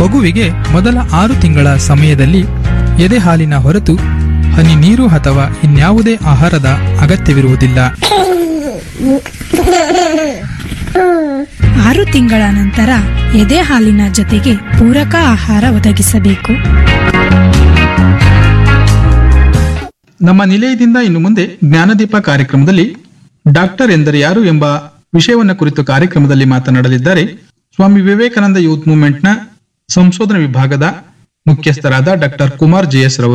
ಮಗುವಿಗೆ ಮೊದಲ ಆರು ತಿಂಗಳ ಸಮಯದಲ್ಲಿ ಎದೆ ಹಾಲಿನ ಹೊರತು ಹನಿ ನೀರು ಅಥವಾ ಇನ್ಯಾವುದೇ ಆಹಾರದ ಅಗತ್ಯವಿರುವುದಿಲ್ಲ ಆರು ತಿಂಗಳ ನಂತರ ಎದೆ ಹಾಲಿನ ಜೊತೆಗೆ ಪೂರಕ ಆಹಾರ ಒದಗಿಸಬೇಕು ನಮ್ಮ ನಿಲಯದಿಂದ ಇನ್ನು ಮುಂದೆ ಜ್ಞಾನದೀಪ ಕಾರ್ಯಕ್ರಮದಲ್ಲಿ ಡಾಕ್ಟರ್ ಎಂದರೆ ಯಾರು ಎಂಬ ವಿಷಯವನ್ನು ಕುರಿತು ಕಾರ್ಯಕ್ರಮದಲ್ಲಿ ಮಾತನಾಡಲಿದ್ದಾರೆ ಸ್ವಾಮಿ ವಿವೇಕಾನಂದ ಯೂತ್ ಮೂವ್ಮೆಂಟ್ನ ಸಂಶೋಧನಾ ವಿಭಾಗದ ಮುಖ್ಯಸ್ಥರಾದ ಡಾಕ್ಟರ್ ಕುಮಾರ್ ಜೆಎಸ್ ರವರು